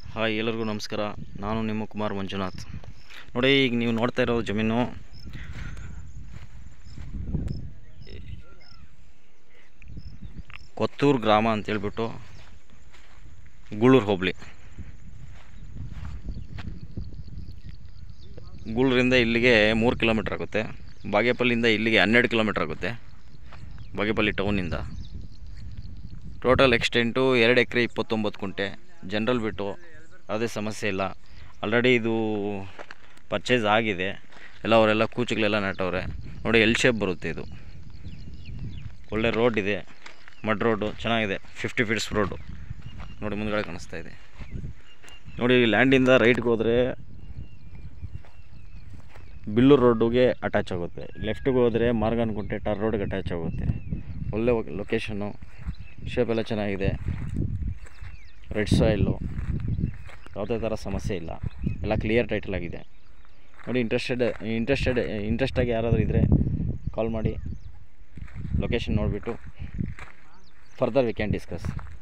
hi ಎಲ್ಲರಿಗೂ ನಮಸ್ಕಾರ ನಾನು ನಿಮ್ಮ ಕುಮಾರ್ ಮಂಜುನಾಥ್ ನೋಡಿ ಈಗ ನೀವು ನೋಡ್ತಾ ಇರೋ ಜಮೀನು ಕೊತ್ತೂರು ಗ್ರಾಮ ಅಂತೇಳ್ಬಿಟ್ಟು ಗೂಳೂರು ಹೋಬಳಿ ಗೂಳೂರಿಂದ ಇಲ್ಲಿಗೆ ಮೂರು ಕಿಲೋಮೀಟ್ರ್ ಆಗುತ್ತೆ ಬಾಗೇಪಲ್ಲಿಂದ ಇಲ್ಲಿಗೆ ಹನ್ನೆರಡು ಕಿಲೋಮೀಟ್ರ್ ಆಗುತ್ತೆ ಬಾಗೇಪಲ್ಲಿ ಟೌನಿಂದ ಟೋಟಲ್ ಎಕ್ಸ್ಟೆಂಟು ಎರಡು ಎಕರೆ ಇಪ್ಪತ್ತೊಂಬತ್ತು ಕುಂಟೆ ಜನರಲ್ ಬಿಟ್ಟು ಯಾವುದೇ ಸಮಸ್ಯೆ ಇಲ್ಲ ಆಲ್ರೆಡಿ ಇದು ಪರ್ಚೇಸ್ ಆಗಿದೆ ಎಲ್ಲ ಅವರೆಲ್ಲ ಕೂಚುಗಳೆಲ್ಲ ನೆಟ್ಟವ್ರೆ ನೋಡಿ ಎಲ್ ಶೇಪ್ ಬರುತ್ತೆ ಇದು ಒಳ್ಳೆ ರೋಡ್ ಇದೆ ಮಡ್ ರೋಡು ಚೆನ್ನಾಗಿದೆ ಫಿಫ್ಟಿ ಫೀಟ್ಸ್ ರೋಡು ನೋಡಿ ಮುಂದ್ಗಡೆ ಕಾಣಿಸ್ತಾ ಇದೆ ನೋಡಿ ಲ್ಯಾಂಡಿಂದ ರೈಟ್ಗೆ ಹೋದರೆ ಬಿಲ್ಲೂರು ರೋಡಿಗೆ ಅಟ್ಯಾಚ್ ಆಗುತ್ತೆ ಲೆಫ್ಟಿಗೆ ಹೋದರೆ ಮಾರ್ಗನ್ಗುಂಟೆ ಟಾರ್ ರೋಡ್ಗೆ ಅಟ್ಯಾಚ್ ಆಗುತ್ತೆ ಒಳ್ಳೆ ಲೊಕೇಶನ್ನು ಶೇಪ್ ಎಲ್ಲ ಚೆನ್ನಾಗಿದೆ ರೆಡ್ ಸಾಯಿಲು ಯಾವುದೇ ಥರ ಸಮಸ್ಯೆ ಇಲ್ಲ ಎಲ್ಲ ಕ್ಲಿಯರ್ ಟೈಟಲ್ ಆಗಿದೆ ನೋಡಿ ಇಂಟ್ರೆಸ್ಟೆಡ್ ಇಂಟ್ರೆಸ್ಟೆಡ್ ಇಂಟ್ರೆಸ್ಟಾಗಿ ಯಾರಾದರೂ ಇದ್ದರೆ ಕಾಲ್ ಮಾಡಿ ಲೊಕೇಶನ್ ನೋಡಿಬಿಟ್ಟು ಫರ್ದರ್ ವಿ ಕ್ಯಾನ್ ಡಿಸ್ಕಸ್